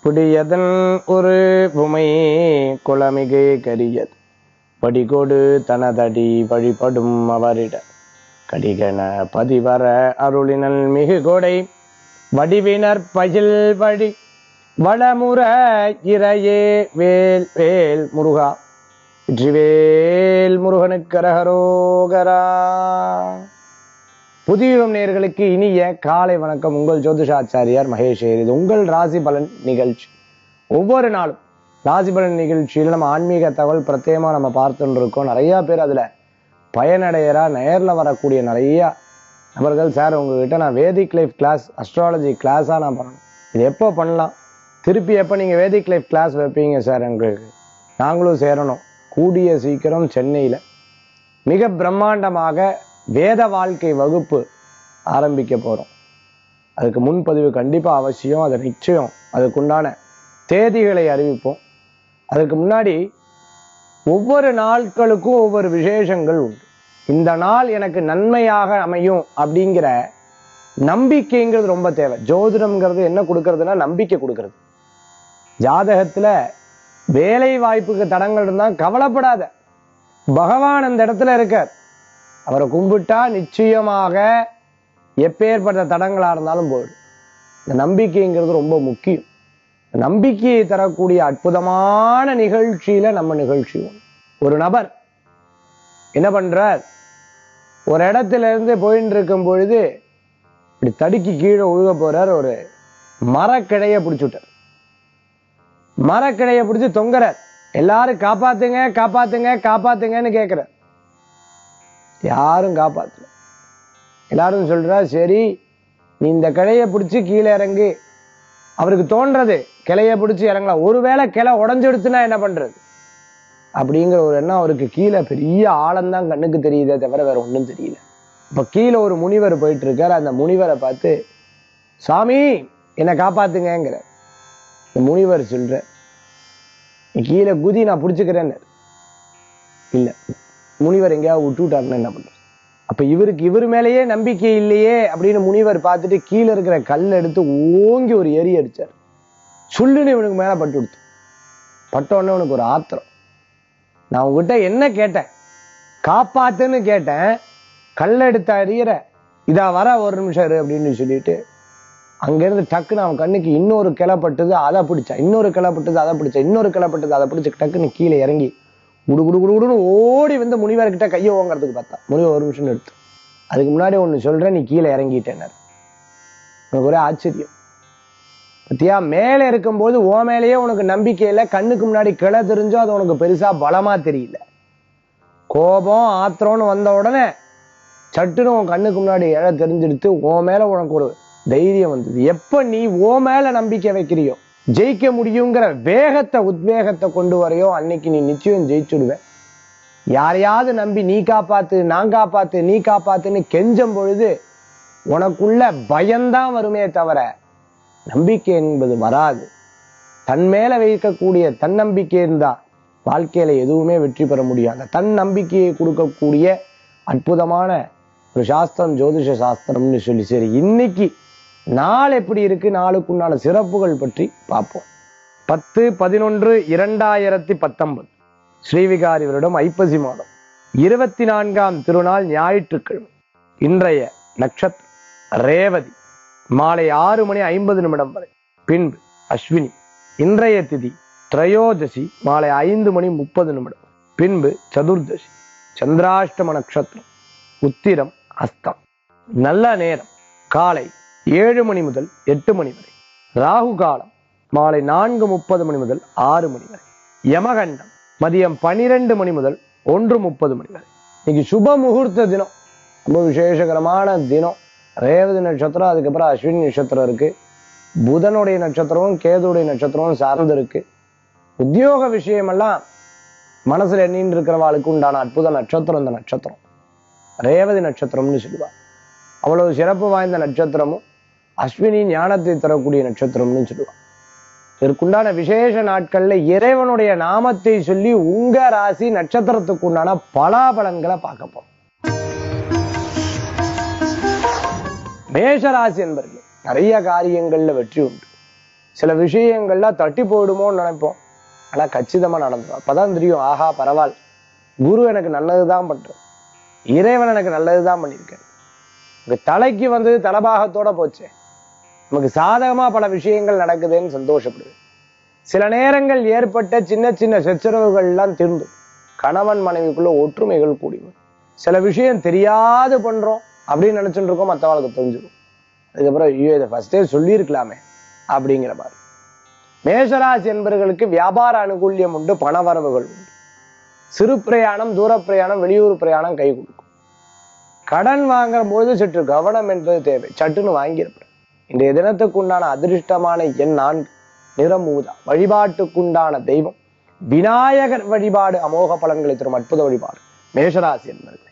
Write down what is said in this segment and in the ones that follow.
புடியதன் ஒரு புமை குளமிகு கரியது படிகொடு தனதடி வழிபடும் அவரிட கடிகன பதிவர அருளினல் மிகு கொடை வடிவினர் பகில் வழி வளமுற இறையே வேல் வேல் முருகா வெற்றிவேல் முருகனுக்கு கரகரோகரா புதியுகம் நேர்களுக்கு இனிய காலை வணக்கம் உங்கள் ஜோதிஷாச்சாரியார் மகேஷ் இது உங்கள் ராசி பலன் நிகழ்ச்சி ஒவ்வொரு நாளும் ராசி பலன் நிகழ்ச்சியில் நம்ம ஆன்மீக தகவல் பிரத்யேகமா நம்ம பார்த்துட்டு இருக்கோம் நிறைய பேர் அதுல பயனடையறா நேர்ல வரக்கூடிய நிறைய நபர்கள் சார் உங்ககிட்ட நான் வேதிக் லைஃப் கிளாஸ் அஸ்ட்ராலஜி கிளாஸா நான் பண்ணணும் இது எப்போ பண்ணலாம் திருப்பி எப்போ நீங்க வேதிக் லைஃப் கிளாஸ் வைப்பீங்க சார் எங்களுக்கு நாங்களும் சேரணும் கூடிய சீக்கிரம் சென்னையில மிக பிரம்மாண்டமாக வேத வாழ்க்கை வகுப்பு ஆரம்பிக்க போறோம் அதுக்கு முன்பதிவு கண்டிப்பா அவசியம் அது நிச்சயம் அதுக்குண்டான தேதிகளை அறிவிப்போம் அதுக்கு முன்னாடி ஒவ்வொரு நாட்களுக்கும் ஒவ்வொரு விசேஷங்கள் உண்டு இந்த நாள் எனக்கு நன்மையாக அமையும் அப்படிங்கிற நம்பிக்கைங்கிறது ரொம்ப தேவை ஜோதிடம்ங்கிறது என்ன கொடுக்கறதுன்னா நம்பிக்கை கொடுக்கறது ஜாதகத்துல வேலை வாய்ப்புக்கு தடங்கள் இருந்தா கவலைப்படாத பகவான் அந்த இடத்துல இருக்கார் அவரை கும்பிட்டா நிச்சயமாக எப்பேற்பட்ட தடங்களா இருந்தாலும் போயிடும் இந்த நம்பிக்கைங்கிறது ரொம்ப முக்கியம் இந்த நம்பிக்கையை தரக்கூடிய அற்புதமான நிகழ்ச்சியில நம்ம நிகழ்ச்சி ஒண்ணு. ஒரு நபர் என்ன பண்றார் ஒரு இடத்துல இருந்து போயிட்டு இருக்கும் பொழுது இப்படி தடுக்கி கீழே ஒழுக போறார் ஒரு மரக்கிளைய பிடிச்சுட்டார் மரக்கிளைய பிடிச்சு தொங்குறார் எல்லாரும் காப்பாத்துங்க காப்பாத்துங்க காப்பாத்துங்கன்னு கேட்கிறார் யாரும் காப்பாத்தல எல்லாரும் சொல்றா சரி நீ இந்த கிளைய பிடிச்சு கீழே இறங்கு அவருக்கு தோன்றது கிளைய பிடிச்சு இறங்கலாம் ஒருவேளை கிளை உடஞ்செடுத்துனா என்ன பண்றது அப்படிங்கிற ஒரு எண்ணம் அவருக்கு கீழே பெரிய ஆழம்தான் கண்ணுக்கு தெரியுதே தவிர வேற ஒண்ணும் தெரியல இப்ப கீழே ஒரு முனிவர் போயிட்டு இருக்கார் அந்த முனிவரை பார்த்து சாமி என்னை காப்பாத்துங்கங்கிற இந்த முனிவர் சொல்ற "நீ கீழே குதி நான் பிடிச்சுக்கிறேன்னு இல்ல முனிவர் எங்கேயாவது விட்டு விட்டாருன்னா என்ன பண்றது அப்ப இவருக்கு இவர் மேலேயே நம்பிக்கை இல்லையே அப்படின்னு முனிவர் பார்த்துட்டு கீழே இருக்கிற கல் எடுத்து ஓங்கி ஒரு எரி அடிச்சார் சுள்ளுன்னு இவனுக்கு மேல பட்டு கொடுத்து பட்ட உடனே உனக்கு ஒரு ஆத்திரம் நான் உங்ககிட்ட என்ன கேட்டேன் காப்பாத்துன்னு கேட்டேன் கல்ல எடுத்து அறியற இதா வர ஒரு நிமிஷம் இரு அப்படின்னு சொல்லிட்டு அங்கிருந்து டக்குன்னு அவன் கண்ணுக்கு இன்னொரு கிளை பட்டுது அதை பிடிச்சா இன்னொரு கிளை பட்டுது அதை பிடிச்சா இன்னொரு கிளை பட்டுது அதை பிடிச்சு டக்குன்னு கீழே இறங்கி குடு குடு குடு குடுன்னு ஓடி வந்து முனிவர்கிட்ட கையை ஓங்கறதுக்கு பார்த்தா முனிவர் ஒரு நிமிஷம் எடுத்து அதுக்கு முன்னாடி ஒண்ணு சொல்றேன் நீ கீழே இறங்கிட்டேனர் எனக்கு ஒரே ஆச்சரியம் பத்தியா மேலே இருக்கும்போது ஓ மேலேயே உனக்கு நம்பிக்கை இல்லை கண்ணுக்கு முன்னாடி கிளை தெரிஞ்சோ அது உனக்கு பெருசா பலமா தெரியல கோபம் ஆத்திரம்னு வந்த உடனே சட்டுன்னு உன் கண்ணுக்கு முன்னாடி இழ தெரிஞ்செடுத்து உன் மேல உனக்கு ஒரு தைரியம் வந்தது எப்ப நீ ஓ மேல நம்பிக்கை வைக்கிறியோ ஜெயிக்க முடியுங்கிற வேகத்தை உத்வேகத்தை கொண்டு வரையோ அன்னைக்கு நீ நிச்சயம் ஜெயிச்சுடுவ யாரையாவது நம்பி நீ காப்பாத்து நான் காப்பாத்து நீ காப்பாத்துன்னு கெஞ்சம் பொழுது உனக்குள்ள பயம்தான் வருமே தவிர நம்பிக்கை என்பது வராது தன் மேல வைக்கக்கூடிய தன்னம்பிக்கை இருந்தா வாழ்க்கையில எதுவுமே வெற்றி பெற முடியாது அந்த தன் நம்பிக்கையை கொடுக்கக்கூடிய அற்புதமான ஒரு சாஸ்திரம் ஜோதிஷ சாஸ்திரம்னு சொல்லி சரி இன்னைக்கு நாள் எப்படி இருக்கு நாளுக்குண்டான சிறப்புகள் பற்றி பார்ப்போம் பத்து பதினொன்று இரண்டாயிரத்தி பத்தொன்பது ஸ்ரீவிகாரி வருடம் ஐப்பசி மாதம் இருபத்தி நான்காம் திருநாள் ஞாயிற்றுக்கிழமை இன்றைய நட்சத்திரம் ரேவதி மாலை ஆறு மணி ஐம்பது நிமிடம் வரை பின்பு அஸ்வினி இன்றைய திதி திரையோதசி மாலை ஐந்து மணி முப்பது நிமிடம் பின்பு சதுர்தசி சந்திராஷ்டம நட்சத்திரம் உத்திரம் அஸ்தம் நல்ல நேரம் காலை ஏழு மணி முதல் எட்டு மணி வரை ராகு காலம் மாலை நான்கு முப்பது மணி முதல் ஆறு மணி வரை யமகண்டம் மதியம் பனிரெண்டு மணி முதல் ஒன்று முப்பது மணி வரை இன்னைக்கு சுப முகூர்த்த தினம் ரொம்ப விசேஷகரமான தினம் ரேவதி நட்சத்திரம் அதுக்கப்புறம் அஸ்வினி நட்சத்திரம் இருக்கு புதனுடைய நட்சத்திரமும் கேதுடைய நட்சத்திரமும் சார்ந்து இருக்கு உத்தியோக விஷயமெல்லாம் மனசுல எண்ணின்னு இருக்கிறவாளுக்கு உண்டான அற்புத நட்சத்திரம் இந்த நட்சத்திரம் ரேவதி நட்சத்திரம்னு சொல்லுவா அவ்வளவு சிறப்பு வாய்ந்த நட்சத்திரமும் அஸ்வினி ஞானத்தை தரக்கூடிய நட்சத்திரம்னு சொல்லுவா இதற்குண்டான விசேஷ நாட்கள்ல இறைவனுடைய நாமத்தை சொல்லி உங்க ராசி நட்சத்திரத்துக்கு உண்டான பலாபலன்களை பார்க்க போறோம் மேஷராசி என்பர்கள் நிறைய காரியங்கள்ல வெற்றி உண்டு சில விஷயங்கள்லாம் தட்டி போயிடுமோன்னு நினைப்போம் ஆனா கச்சிதமா நடந்துடும் அப்பதான் தெரியும் ஆஹா பரவாயில்ல குரு எனக்கு நல்லதுதான் பண்றார் இறைவன் எனக்கு நல்லதுதான் பண்ணியிருக்காரு உங்க தலைக்கு வந்து தலபாகத்தோட போச்சே நமக்கு சாதகமா பல விஷயங்கள் நடக்குதுன்னு சந்தோஷப்படுது சில நேரங்கள் ஏற்பட்ட சின்ன சின்ன சச்சரவுகள் எல்லாம் தீர்ந்து கணவன் மனைவிக்குள்ள ஒற்றுமைகள் கூடி வரும் சில விஷயம் தெரியாது பண்றோம் அப்படின்னு நினைச்சுட்டு இருக்கோம் மற்றவங்களுக்கு தெரிஞ்சிடும் அதுக்கப்புறம் ஐயோ இதை ஃபர்ஸ்டே சொல்லியிருக்கலாமே அப்படிங்கிற மாதிரி மேஷராசி என்பவர்களுக்கு வியாபார அனுகூல்யம் உண்டு பணவரவுகள் உண்டு சிறு பிரயாணம் தூர பிரயாணம் வெளியூர் பிரயாணம் கை கொடுக்கும் கடன் வாங்குற பொழுது சற்று கவனம் என்பது தேவை சட்டுன்னு வாங்கியிருப்பேன் இன்றைய தினத்துக்கு உண்டான அதிர்ஷ்டமான எண் நான்கு நிறம் ஊதா வழிபாட்டுக்குண்டான தெய்வம் விநாயகர் வழிபாடு அமோக பலன்களை தரும் அற்புத வழிபாடு மேஷராசி என்பவர்களே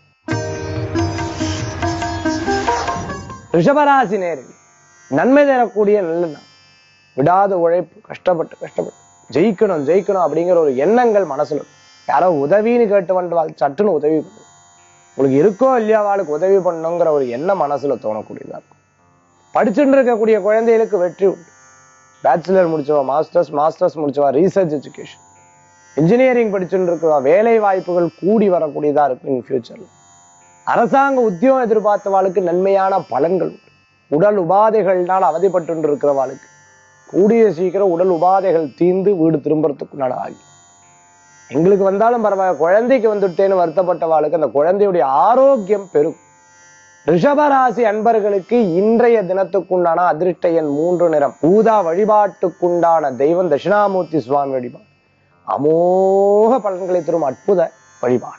ரிஷபராசி நேரில் நன்மை தரக்கூடிய நல்ல நாள் விடாத உழைப்பு கஷ்டப்பட்டு கஷ்டப்பட்டு ஜெயிக்கணும் ஜெயிக்கணும் அப்படிங்கிற ஒரு எண்ணங்கள் மனசுல இருக்கும். யாரோ உதவின்னு கேட்டு வந்துவாள் சட்டுன்னு உதவி பண்ணும் உங்களுக்கு இருக்கோ இல்லையா அவளுக்கு உதவி பண்ணணுங்கிற ஒரு எண்ணம் மனசுல தோணக்கூடியதா இருக்கும் படிச்சுட்டு இருக்கக்கூடிய குழந்தைகளுக்கு வெற்றி உண்டு பேச்சுலர் முடிச்சவா மாஸ்டர்ஸ் மாஸ்டர்ஸ் முடிச்சவா ரீசர்ச் எஜுகேஷன் இன்ஜினியரிங் படிச்சுட்டு இருக்கிறவா வேலை வாய்ப்புகள் கூடி வரக்கூடியதா இருக்கு இன் ஃபியூச்சர்ல அரசாங்க உத்தியோகம் எதிர்பார்த்தவாளுக்கு நன்மையான பலன்கள் உண்டு உடல் உபாதைகள்னால் அவதிப்பட்டு இருக்கிறவாளுக்கு கூடிய சீக்கிரம் உடல் உபாதைகள் தீர்ந்து வீடு திரும்புறதுக்குண்டான ஆகி எங்களுக்கு வந்தாலும் பரவாயில்ல குழந்தைக்கு வந்துட்டேன்னு வருத்தப்பட்டவாளுக்கு அந்த குழந்தையுடைய ஆரோக்கியம் பெருகும் ரிஷபராசி அன்பர்களுக்கு இன்றைய தினத்துக்குண்டான அதிர்ஷ்ட எண் மூன்று நிறம் ஊதா வழிபாட்டுக்குண்டான தெய்வம் தட்சிணாமூர்த்தி சுவாமி வழிபாடு அமோக பலன்களை தரும் அற்புத வழிபாடு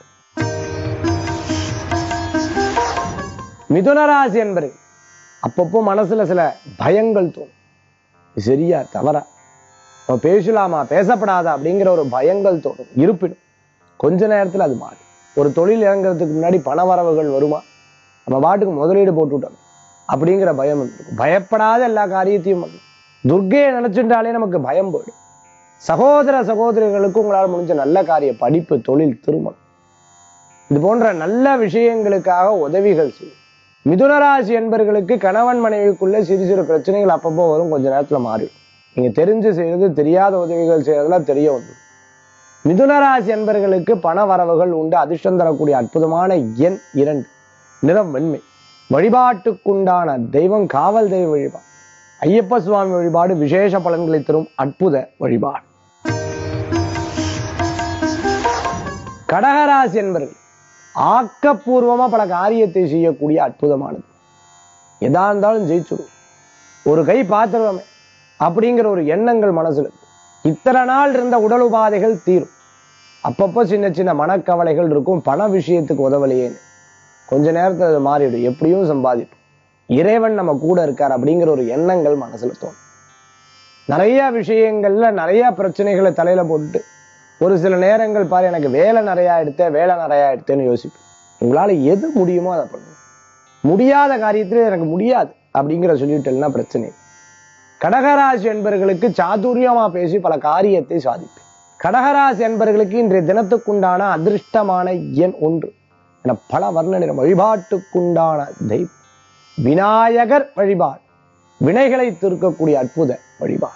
மிதுனராசி என்பர்கள் அப்பப்போ மனசுல சில பயங்கள் தோணும் இது சரியா தவறா நம்ம பேசலாமா பேசப்படாதா அப்படிங்கிற ஒரு பயங்கள் தோணும் இருப்பினும் கொஞ்ச நேரத்துல அது மாறும் ஒரு தொழில் இறங்குறதுக்கு முன்னாடி பண வரவுகள் வருமா நம்ம பாட்டுக்கு முதலீடு போட்டு விட்டோம் அப்படிங்கிற பயம் இருக்கும் பயப்படாத எல்லா காரியத்தையும் பண்ணும் துர்க்கையை நினைச்சுட்டாலே நமக்கு பயம் போயிடும் சகோதர சகோதரிகளுக்கு உங்களால் முடிஞ்ச நல்ல காரிய படிப்பு தொழில் திருமணம் இது போன்ற நல்ல விஷயங்களுக்காக உதவிகள் செய்யும் மிதுனராசி என்பர்களுக்கு கணவன் மனைவிக்குள்ள சிறு சிறு பிரச்சனைகள் அப்பப்போ வரும் கொஞ்ச நேரத்துல மாறிடும் நீங்க தெரிஞ்சு செய்யறது தெரியாத உதவிகள் செய்யறதுலாம் தெரிய வந்துடும் மிதுனராசி என்பர்களுக்கு பண வரவுகள் உண்டு அதிர்ஷ்டம் தரக்கூடிய அற்புதமான எண் இரண்டு நிறம் வெண்மை வழிபாட்டுக்குண்டான தெய்வம் காவல் தெய்வ வழிபாடு ஐயப்ப சுவாமி வழிபாடு விசேஷ பலன்களை தரும் அற்புத வழிபாடு கடகராசி என்பர்கள் ஆக்கப்பூர்வமா பல காரியத்தை செய்யக்கூடிய அற்புதமானது எதா இருந்தாலும் ஜெயிச்சுடும் ஒரு கை பார்த்துருவோமே அப்படிங்கிற ஒரு எண்ணங்கள் மனசுல இருக்கும். இத்தனை நாள் இருந்த உடல் உபாதைகள் தீரும் அப்பப்போ சின்ன சின்ன மனக்கவலைகள் இருக்கும் பண விஷயத்துக்கு உதவலையேன்னு கொஞ்ச நேரத்துல அது மாறிடும் எப்படியும் சம்பாதிப்போம் இறைவன் நம்ம கூட இருக்கார் அப்படிங்கிற ஒரு எண்ணங்கள் மனசுல தோணும் நிறைய விஷயங்கள்ல நிறைய பிரச்சனைகளை தலையில போட்டுட்டு ஒரு சில நேரங்கள் பாரு எனக்கு வேலை நிறைய எடுத்தே வேலை நிறைய எடுத்தேன்னு யோசிப்பேன் உங்களால எது முடியுமோ அதை பண்ணுங்க முடியாத காரியத்துல எனக்கு முடியாது அப்படிங்கிற சொல்லிட்டேன்னா பிரச்சனை இல்லை. கடகராசி என்பர்களுக்கு சாதுரியமா பேசி பல காரியத்தை சாதிப்பேன் கடகராசி என்பர்களுக்கு இன்றைய தினத்துக்குண்டான அதிர்ஷ்டமான எண் ஒன்று என பல வர்ண நிறம் வழிபாட்டுக்குண்டான தெய்வம் விநாயகர் வழிபாடு வினைகளை தீர்க்கக்கூடிய அற்புத வழிபாடு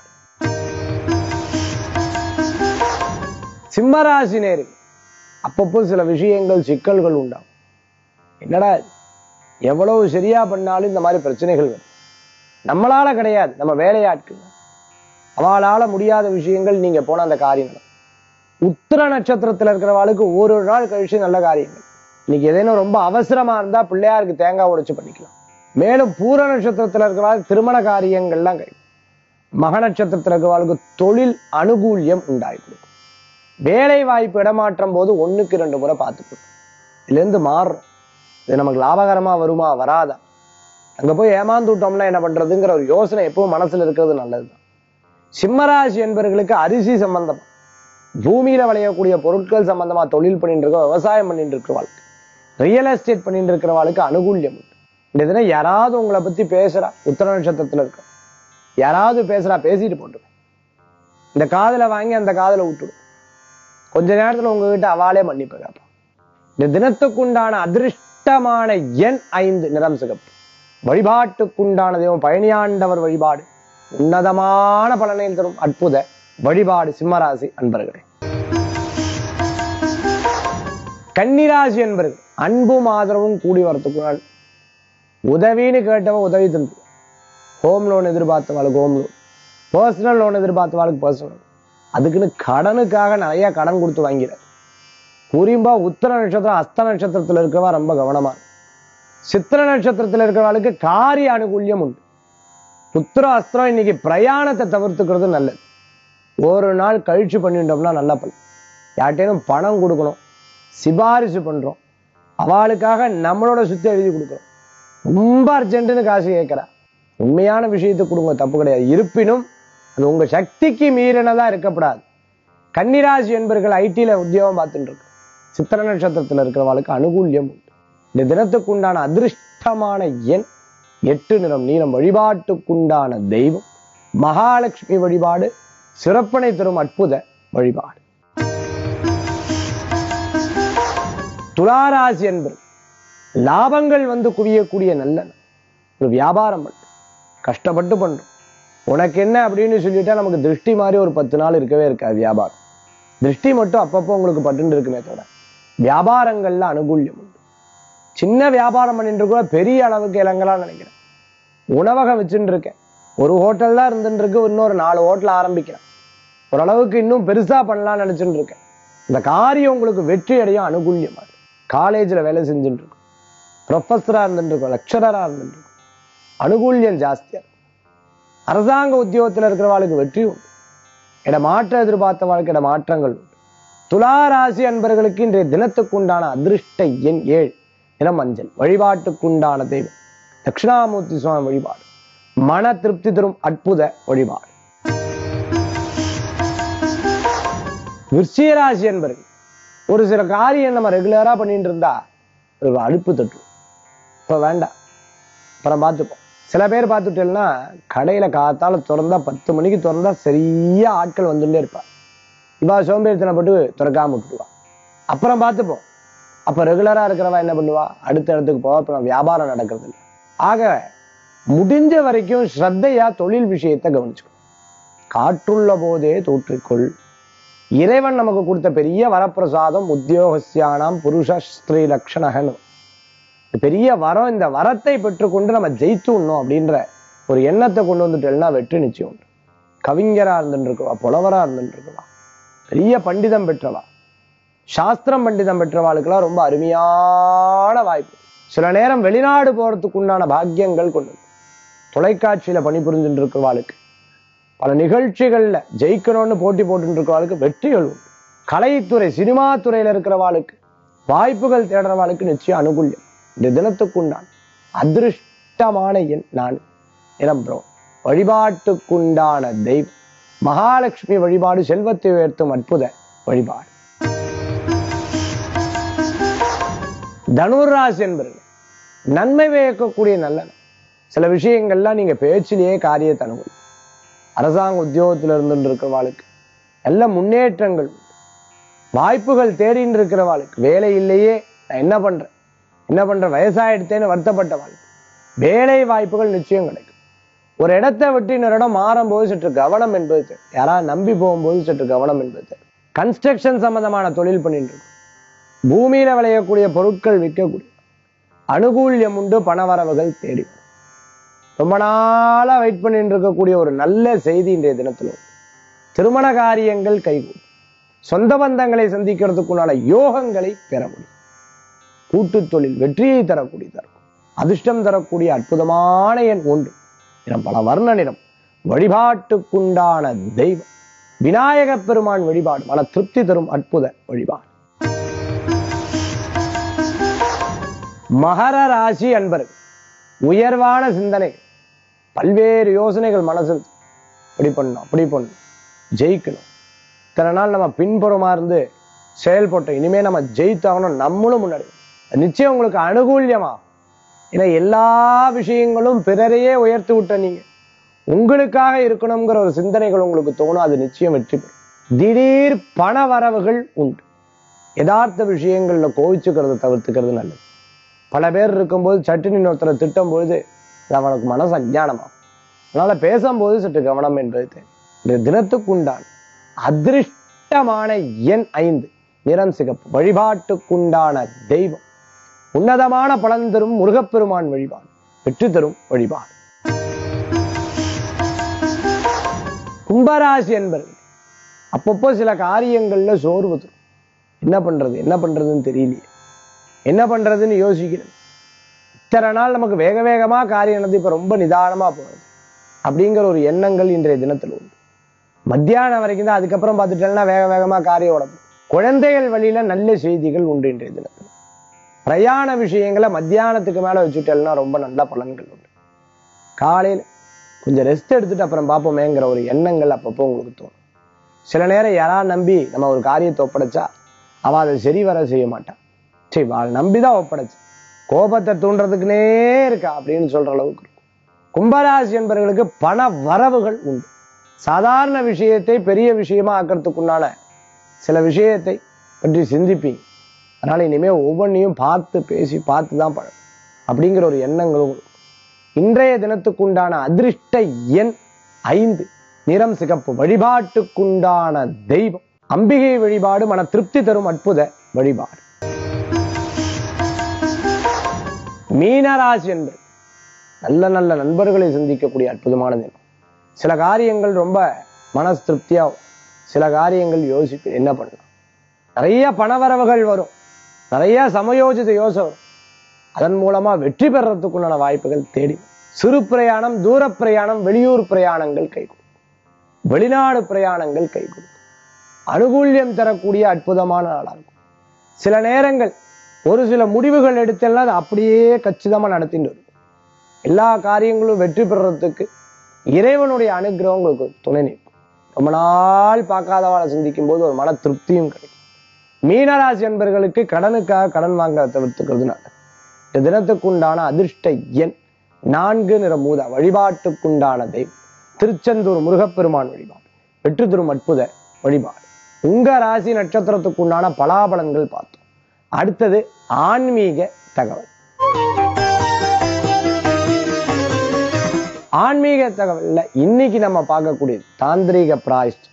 சிம்மராசி நேர்கள் அப்பப்போ சில விஷயங்கள் சிக்கல்கள் உண்டாகும் என்னடா இது? எவ்வளவு சரியா பண்ணாலும் இந்த மாதிரி பிரச்சனைகள் வரும் நம்மளால கிடையாது நம்ம வேலையாட்கள் அவளால முடியாத விஷயங்கள் நீங்க போன அந்த காரியம் நடக்கும். உத்திர நட்சத்திரத்துல இருக்கிறவாளுக்கு ஒரு நாள் கழிச்சு நல்ல காரியங்கள் இன்னைக்கு ஏதேனும் ரொம்ப அவசரமா இருந்தா பிள்ளையாருக்கு தேங்காய் உடைச்சு பண்ணிக்கலாம் மேலும் பூர நட்சத்திரத்துல இருக்கிறவாளுக்கு திருமண காரியங்கள்லாம் கிடைக்கும் மக நட்சத்திரத்துல இருக்கிறவாளுக்கு தொழில் அனுகூல்யம் உண்டாகி கொடுக்கும் வேலை வாய்ப்பு இடமாற்றம் போது ஒண்ணுக்கு ரெண்டு முறை பார்த்துக்கணும் இதுல இருந்து மாறுறோம் இது நமக்கு லாபகரமா வருமா வராதா அங்க போய் ஏமாந்து விட்டோம்னா என்ன பண்றதுங்கிற ஒரு யோசனை எப்பவும் மனசுல இருக்கிறது நல்லதுதான் சிம்மராசி என்பவர்களுக்கு அரிசி சம்பந்தமா பூமியில விளையக்கூடிய பொருட்கள் சம்பந்தமா தொழில் பண்ணிட்டு இருக்க விவசாயம் பண்ணிட்டு இருக்கிறவாளுக்கு ரியல் எஸ்டேட் பண்ணிட்டு இருக்கிறவாளுக்கு அனுகூல்யம் உண்டு இந்த தினம் யாராவது உங்களை பத்தி பேசுறா உத்தர நட்சத்திரத்துல இருக்க யாராவது பேசுறா பேசிட்டு போட்டு இந்த காதுல வாங்கி அந்த காதுல விட்டுடும் கொஞ்ச நேரத்துல உங்ககிட்ட அவாளே மன்னிப்பு கேட்பான் இந்த தினத்துக்குண்டான அதிர்ஷ்டமான எண் ஐந்து நிறம் சிகப்பு வழிபாட்டுக்குண்டான தெய்வம் பழனியாண்டவர் வழிபாடு உன்னதமான பலனை தரும் அற்புத வழிபாடு சிம்மராசி அன்பர்களே கன்னிராசி என்பர்கள் அன்பும் ஆதரவும் கூடி வரத்துக்குனால் உதவின்னு கேட்டவன் உதவி தந்து ஹோம் லோன் எதிர்பார்த்தவாளுக்கு ஹோம் லோன் பர்சனல் லோன் எதிர்பார்த்தவாளுக்கு பர்சனல் அதுக்குன்னு கடனுக்காக நிறைய கடன் கொடுத்து வாங்கிறார் குறிப்பா உத்தர நட்சத்திரம் அஸ்த நட்சத்திரத்துல இருக்கிறவா ரொம்ப கவனமா இரு. சித்திர நட்சத்திரத்துல இருக்கிறவளுக்கு காரிய அனுகூல்யம் உண்டு உத்திர அஸ்திரம் இன்னைக்கு பிரயாணத்தை தவிர்த்துக்கிறது நல்லது ஒரு நாள் கழிச்சு பண்ணிட்டோம்னா நல்ல பலன் யார்ட்டேனும் பணம் கொடுக்கணும் சிபாரிசு பண்றோம் அவளுக்காக நம்மளோட சுத்தி எழுதி கொடுக்குறோம் ரொம்ப அர்ஜென்ட்னு காசு கேட்கிறா உண்மையான விஷயத்தை கொடுங்க தப்பு கிடையாது இருப்பினும் அது உங்க சக்திக்கு மீறினதா இருக்கப்படாது கன்னிராசி என்பர்கள் ஐடில உத்தியோகம் பார்த்துட்டு இருக்கு சித்திர நட்சத்திரத்துல இருக்கிறவளுக்கு அனுகூல்யம் உண்டு இந்த தினத்துக்கு உண்டான அதிர்ஷ்டமான எண் எட்டு நிறம் நீளம் வழிபாட்டுக்குண்டான தெய்வம் மகாலட்சுமி வழிபாடு சிறப்பனை தரும் அற்புத வழிபாடு துளாராசி என்பது லாபங்கள் வந்து குவியக்கூடிய நல்ல நாள். ஒரு வியாபாரம் பண்றோம் கஷ்டப்பட்டு பண்றோம் உனக்கு என்ன அப்படின்னு சொல்லிட்டா நமக்கு திருஷ்டி மாதிரி ஒரு பத்து நாள் இருக்கவே இருக்காது வியாபாரம் திருஷ்டி மட்டும் அப்பப்போ உங்களுக்கு பட்டுன்னு இருக்குமே தவிர வியாபாரங்கள்ல அனுகூல்யம் உண்டு சின்ன வியாபாரம் பண்ணிட்டு இருக்கோ பெரிய அளவுக்கு இளங்கலாம் நினைக்கிறேன் உணவகம் வச்சுட்டு இருக்கேன் ஒரு ஹோட்டல் தான் இருந்துட்டு இருக்கு இன்னொரு நாலு ஹோட்டல் ஆரம்பிக்கிறேன் ஓரளவுக்கு இன்னும் பெருசா பண்ணலாம்னு நினைச்சுட்டு இருக்கேன் இந்த காரியம் உங்களுக்கு வெற்றி அடையும் அனுகூல்யமா இருக்கு காலேஜ்ல வேலை செஞ்சுட்டு இருக்கோம் ப்ரொஃபஸரா இருந்துட்டு இருக்கோம் லெக்சரரா இருந்துட்டு இருக்கோம் அனுகூல்யம் ஜாஸ்தியா இருக்கும் அரசாங்க உத்தியோகத்துல இருக்கிறவாளுக்கு வெற்றி உண்டு இட மாற்ற எதிர்பார்த்த வாழ்க்கை இட மாற்றங்கள் உண்டு துலா ராசி அன்பர்களுக்கு இன்றைய தினத்துக்குண்டான அதிர்ஷ்ட எண் ஏழு நிறம் மஞ்சள் வழிபாட்டுக்குண்டான தெய்வம் தட்சிணாமூர்த்தி சுவாமி வழிபாடு மன திருப்தி தரும் அற்புத வழிபாடு விருச்சிகராசி என்பர்கள் ஒரு சில காரியம் நம்ம ரெகுலரா பண்ணிட்டு இருந்தா ஒரு அலுப்பு தட்டும் இப்ப வேண்டாம் அப்புறம் பார்த்துப்போம் சில பேர் பார்த்துட்டேன்னா கடையில காத்தால திறந்தா பத்து மணிக்கு திறந்தா சரியா ஆட்கள் வந்துட்டே இருப்பா இவா சோம்பேறித்தனப்பட்டு திறக்காம விட்டுடுவா அப்புறம் பார்த்துப்போம் அப்ப ரெகுலரா இருக்கிறவா என்ன பண்ணுவா அடுத்த இடத்துக்கு போவா அப்புறம் வியாபாரம் நடக்கிறது இல்லை ஆக முடிஞ்ச வரைக்கும் ஸ்ரத்தையா தொழில் விஷயத்தை கவனிச்சுக்கணும் காற்றுள்ள போதே தோற்றிக்கொள் இறைவன் நமக்கு கொடுத்த பெரிய வரப்பிரசாதம் உத்தியோகஸ்யானாம் புருஷ ஸ்திரீ லக்ஷணகன் பெரிய வரம் இந்த வரத்தை பெற்றுக்கொண்டு நம்ம ஜெயித்துடணும் அப்படின்ற ஒரு எண்ணத்தை கொண்டு வந்துட்டேன்னா வெற்றி நிச்சயம் உண்டு கவிஞரா இருந்துட்டு இருக்கவா புலவரா இருந்துட்டு இருக்கவா பெரிய பண்டிதம் பெற்றவா சாஸ்திரம் பண்டிதம் பெற்றவாளுக்கெல்லாம் ரொம்ப அருமையான வாய்ப்பு சில நேரம் வெளிநாடு போறதுக்கு உண்டான பாக்கியங்கள் கொண்டு வரும். தொலைக்காட்சியில பணிபுரிஞ்சுட்டு இருக்கிறவாளுக்கு பல நிகழ்ச்சிகள்ல ஜெயிக்கணும்னு போட்டி போட்டுட்டு இருக்கிறவாளுக்கு வெற்றிகள் உண்டு கலைத்துறை சினிமா துறையில இருக்கிறவாளுக்கு வாய்ப்புகள் தேடுறவாளுக்கு நிச்சயம் அனுகூல்யம் இந்த தினத்துக்குண்டான அதிருஷ்டமான எண் நான் நிரம்புறோம் வழிபாட்டுக்குண்டான தெய்வம் மகாலட்சுமி வழிபாடு செல்வத்தை உயர்த்தும் அற்புத வழிபாடு தனுராசி என்பர்கள் நன்மை பயக்கக்கூடிய நல்ல நாள். சில விஷயங்கள்லாம் நீங்க பேச்சிலேயே காரியத்தை அனுகூலம் அரசாங்க உத்தியோகத்துல இருந்துட்டு இருக்கிறவாளுக்கு நல்ல முன்னேற்றங்கள் உண்டு. வாய்ப்புகள் தேடின்னு இருக்கிறவாளுக்கு வேலை இல்லையே நான் என்ன பண்றேன் என்ன பண்றேன் வயசாயிடுத்தேன்னு வருத்தப்பட்டவாள் வேலை வாய்ப்புகள் நிச்சயம் கிடைக்கும் ஒரு இடத்தை விட்டு இன்னொரு இடம் மாறும்போது சற்று கவனம் என்பது தேவை. யாராவது நம்பி போகும்போது சற்று கவனம் என்பது தேவை. கன்ஸ்ட்ரக்ஷன் சம்பந்தமான தொழில் பண்ணிட்டு இருக்கோம் பூமியில விளையக்கூடிய பொருட்கள் விற்கக்கூடிய அனுகூல்யம் உண்டு பணவரவுகள் தேடி வரும். ரொம்ப நாளா வெயிட் பண்ணிட்டு இருக்கக்கூடிய ஒரு நல்ல செய்தி இன்றைய தினத்துல உண்டு. திருமண காரியங்கள் கைகூடும் சொந்த பந்தங்களை சந்திக்கிறதுக்குண்டான யோகங்களை பெற முடியும் கூட்டுத் தொழில் வெற்றியை தரக்கூடியதா இருக்கும் அதிர்ஷ்டம் தரக்கூடிய அற்புதமான எண் ஒன்று நிறம் பல வர்ண நிறம் வழிபாட்டுக்குண்டான தெய்வம் விநாயகப் பெருமான் வழிபாடு மன திருப்தி தரும் அற்புத வழிபாடு மகர ராசி அன்பர்கள் உயர்வான சிந்தனை பல்வேறு யோசனைகள் மனசில் இப்படி பண்ணணும் அப்படி பண்ணணும் ஜெயிக்கணும் இத்தனை நாள் நம்ம பின்புறமா இருந்து செயல்பட்டோம் இனிமே நம்ம ஜெயித்தாகணும் நம்மளும் முன்னாடி வரணும். நிச்சயம் உங்களுக்கு அனுகூல்யமா ஏன்னா எல்லா விஷயங்களும் பிறரையே உயர்த்தி விட்ட நீங்க உங்களுக்காக இருக்கணுங்கிற ஒரு சிந்தனைகள் உங்களுக்கு தோணும் அது நிச்சயம் வெற்றி பெறும் திடீர் பண வரவுகள் உண்டு யதார்த்த விஷயங்கள்ல கோவிச்சுக்கிறத தவிர்த்துக்கிறது நல்லது பல பேர் இருக்கும்போது சட்டுன்னு ஒருத்தரை திட்டும் பொழுது அது அவனுக்கு மனசு அஜானமாகும் அதனால பேசும்போது சற்று கவனம் என்பது தேவை இந்த தினத்துக்குண்டான அதிருஷ்டமான எண் ஐந்து நிறம் சிகப்பு வழிபாட்டுக்குண்டான தெய்வம் உன்னதமான பலன் தரும் முருகப்பெருமான் வழிபாடு வெற்றி தரும் வழிபாடு கும்பராசி என்பது அப்பப்போ சில காரியங்கள்ல சோர்வு தரும் என்ன பண்றது என்ன பண்றதுன்னு தெரியலையே என்ன பண்றதுன்னு யோசிக்கிறது இத்தனை நாள் நமக்கு வேக வேகமா காரியம் நடந்து இப்ப ரொம்ப நிதானமா போகுது அப்படிங்கிற ஒரு எண்ணங்கள் இன்றைய தினத்தில் உண்டு மத்தியானம் வரைக்கும் தான் அதுக்கப்புறம் பார்த்துட்டேன்னா வேக வேகமா காரியம் உடம்பு குழந்தைகள் வழியில நல்ல செய்திகள் உண்டு இன்றைய தினத்தில் பிரயாண விஷயங்களை மத்தியானத்துக்கு மேல வச்சுட்டேன்னா ரொம்ப நல்ல பலன்கள் உண்டு காலையில கொஞ்சம் ரெஸ்ட் எடுத்துட்டு அப்புறம் பார்ப்போமேங்கிற ஒரு எண்ணங்கள் அப்பப்போ உங்களுக்கு தோணும் சில நேரம் யாரா நம்பி நம்ம ஒரு காரியத்தை ஒப்படைச்சா அவ அதை சரி வர செய்ய மாட்டான் சரி அவள் நம்பிதான் ஒப்படைச்சு கோபத்தை தூண்டுறதுக்குனே இருக்கா அப்படின்னு சொல்ற அளவுக்கு இருக்கும் கும்பராசி என்பவர்களுக்கு பண வரவுகள் உண்டு சாதாரண விஷயத்தை பெரிய விஷயமா ஆக்கிறதுக்குண்டான சில விஷயத்தை பற்றி சிந்திப்பீங்க அதனால இனிமே ஒவ்வொன்றையும் பார்த்து பேசி பார்த்து தான் பழகும் அப்படிங்கிற ஒரு எண்ணங்களும் இருக்கும். இன்றைய தினத்துக்குண்டான அதிர்ஷ்ட எண் ஐந்து நிறம் சிகப்பு வழிபாட்டுக்குண்டான தெய்வம் அம்பிகை வழிபாடு மன திருப்தி தரும் அற்புத வழிபாடு மீனராசி என்பது நல்ல நல்ல நண்பர்களை சந்திக்கக்கூடிய அற்புதமான தினம் சில காரியங்கள் ரொம்ப மனசு திருப்தியா சில காரியங்கள் யோசிப்பு என்ன பண்ணலாம் நிறைய பணவரவுகள் வரும் நிறைய சமயோஜித யோசனை வரும் அதன் மூலமா வெற்றி பெறறதுக்குண்டான வாய்ப்புகள் தேடி வரும். சிறு பிரயாணம் தூர பிரயாணம் வெளியூர் பிரயாணங்கள் கை கொடுக்கும் வெளிநாடு பிரயாணங்கள் கை கொடுக்கும் அனுகூல்யம் தரக்கூடிய அற்புதமான நாளா இருக்கும் சில நேரங்கள் ஒரு சில முடிவுகள் எடுத்தெல்லாம் அது அப்படியே கச்சிதமா நடத்திட்டு வரும் எல்லா காரியங்களும் வெற்றி பெறறதுக்கு இறைவனுடைய அனுகிரகம் உங்களுக்கு துணை நிற்கும் ரொம்ப நாள் பார்க்காதவாளை சிந்திக்கும் போது ஒரு மன திருப்தியும் கிடைக்கும் மீனராசி என்பர்களுக்கு கடனுக்காக கடன் வாங்க தவிர்த்துக்கிறது நல்லது இந்த தினத்துக்குண்டான அதிர்ஷ்ட எண் நான்கு நிற மூத வழிபாட்டுக்குண்டான தெய்வம் திருச்செந்தூர் முருகப்பெருமான் வழிபாடு வெற்றி தரும் அற்புத வழிபாடு உங்க ராசி நட்சத்திரத்துக்குண்டான பலாபலன்கள் பார்த்தோம் அடுத்தது ஆன்மீக தகவல் ஆன்மீக தகவல்ல இன்னைக்கு நம்ம பார்க்கக்கூடியது தாந்திரீக பிராய்ஸ்ட்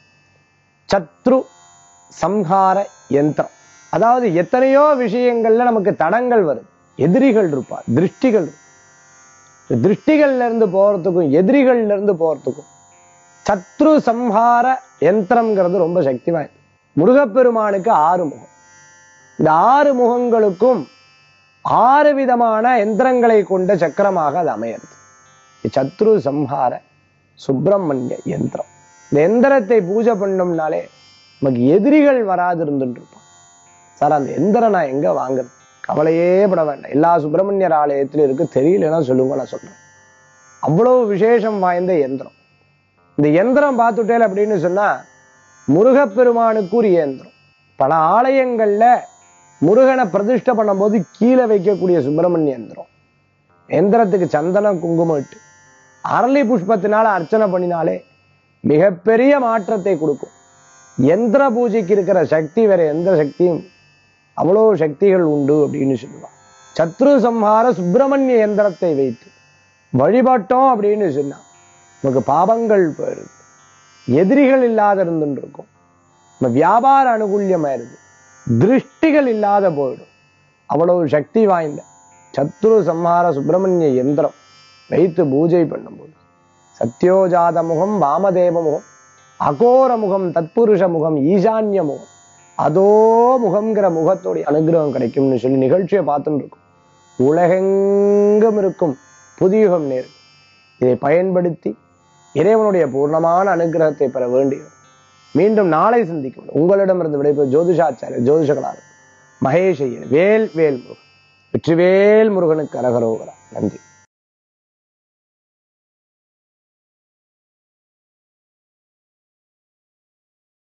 சத்ரு சம்ஹார யந்திரம் அதாவது எத்தனையோ விஷயங்கள்ல நமக்கு தடங்கள் வருது எதிரிகள் இருப்பா திருஷ்டிகள் இருக்கும். இந்த திருஷ்டிகள்ல இருந்து போறதுக்கும் எதிரிகள்ல இருந்து போறதுக்கும் சத்ரு சம்ஹார யந்திரம்ங்கிறது ரொம்ப சக்தி வாய்ந்தது முருகப்பெருமானுக்கு ஆறு முகம் இந்த ஆறு முகங்களுக்கும் ஆறு விதமான எந்திரங்களை கொண்ட சக்கரமாக அது அமையிறது சத்ரு சம்ஹார சுப்பிரமணிய யந்திரம் இந்த எந்திரத்தை பூஜை பண்ணோம்னாலே நமக்கு எதிரிகள் வராது இருந்துட்டு இருப்பான் சார் அந்த எந்திரம் நான் எங்க வாங்குறது கவலையே பட வேண்டாம் எல்லா சுப்பிரமணியர் ஆலயத்திலும் இருக்கு தெரியலன்னா சொல்லுங்க நான் சொல்றேன் அவ்வளவு விசேஷம் வாய்ந்த எந்திரம் இந்த எந்திரம் பார்த்துட்டேன் அப்படின்னு சொன்னா முருகப்பெருமானுக்குரிய எந்திரம் பல ஆலயங்கள்ல முருகனை பிரதிஷ்டை பண்ணும்போது கீழே வைக்கக்கூடிய சுப்பிரமணிய எந்திரம் எந்திரத்துக்கு சந்தனம் குங்குமம் இட்டு அரளி புஷ்பத்தினால அர்ச்சனை பண்ணினாலே மிகப்பெரிய மாற்றத்தை கொடுக்கும் எந்திர பூஜைக்கு இருக்கிற சக்தி வேற எந்த சக்தியும் அவ்வளோ சக்திகள் உண்டு அப்படின்னு சொல்லுவாங்க சத்ரு சம்ஹார சுப்பிரமணிய எந்திரத்தை வைத்து வழிபட்டோம் அப்படின்னு சொன்னா நமக்கு பாபங்கள் போயிருது எதிரிகள் இல்லாத இருந்துட்டு இருக்கும் நம்ம வியாபார அனுகூல்யமாயிருது திருஷ்டிகள் இல்லாத போயிடும் அவ்வளவு சக்தி வாய்ந்த சத்ரு சம்ஹார சுப்பிரமணிய யந்திரம் வைத்து பூஜை பண்ணும்போது சத்யோஜாத முகம் வாமதேவ முகம் அகோர முகம் தத்புருஷ முகம் ஈசான்ய முகம் அதோ முகம்ங்கிற முகத்தோடைய அனுகிரகம் கிடைக்கும்னு சொல்லி நிகழ்ச்சியை பார்த்துட்டு இருக்கும் உலகெங்கும் இருக்கும் புதியுகம் நேர் இதை பயன்படுத்தி இறைவனுடைய பூர்ணமான அனுகிரகத்தை பெற வேண்டியது மீண்டும் நாளை சந்திக்கும் உங்களிடமிருந்து விடைபெறும் ஜோதிஷாச்சாரியர் ஜோதிஷகளார் மகேஷ் ஐயர் வேல் வேல் முருகன் வெற்றிவேல் முருகனுக்கு அரகரோகரா நன்றி